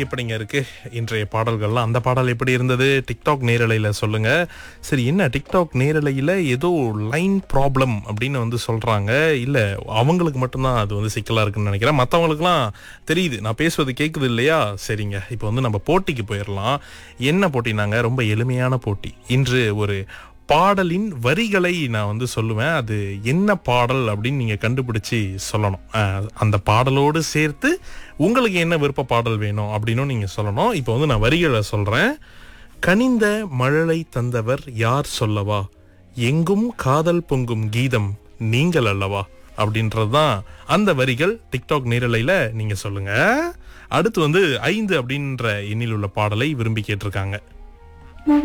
எப்படிங்க இருக்கு இன்றைய பாடல்கள்லாம் அந்த பாடல் எப்படி இருந்தது டிக்டாக் நேரலையில சொல்லுங்க சரி என்ன டிக்டாக் நேரலையில ஏதோ லைன் ப்ராப்ளம் அப்படின்னு வந்து சொல்றாங்க இல்ல அவங்களுக்கு மட்டும்தான் அது வந்து சிக்கலா இருக்குன்னு நினைக்கிறேன் மற்றவங்களுக்குலாம் தெரியுது நான் பேசுவது கேட்குது இல்லையா சரிங்க இப்போ வந்து நம்ம போட்டிக்கு போயிடலாம் என்ன போட்டினாங்க ரொம்ப எளிமையான போட்டி இன்று ஒரு பாடலின் வரிகளை நான் வந்து சொல்லுவேன் அது என்ன பாடல் அப்படின்னு நீங்க கண்டுபிடிச்சு சொல்லணும் அஹ், அந்த பாடலோடு சேர்த்து உங்களுக்கு என்ன விருப்ப பாடல் வேணும் அப்படின்னும் நீங்க சொல்லணும் இப்போ வந்து நான் வரிகளை சொல்றேன் கனிந்த மழலை தந்தவர் யார் சொல்லவா எங்கும் காதல் பொங்கும் கீதம் நீங்கள் அல்லவா அப்படின்றது தான் அந்த வரிகள் டிக்டாக் நேரலையில் நீங்க சொல்லுங்க அடுத்து வந்து ஐந்து அப்படின்ற எண்ணில் உள்ள பாடலை விரும்பி கேட்டிருக்காங்க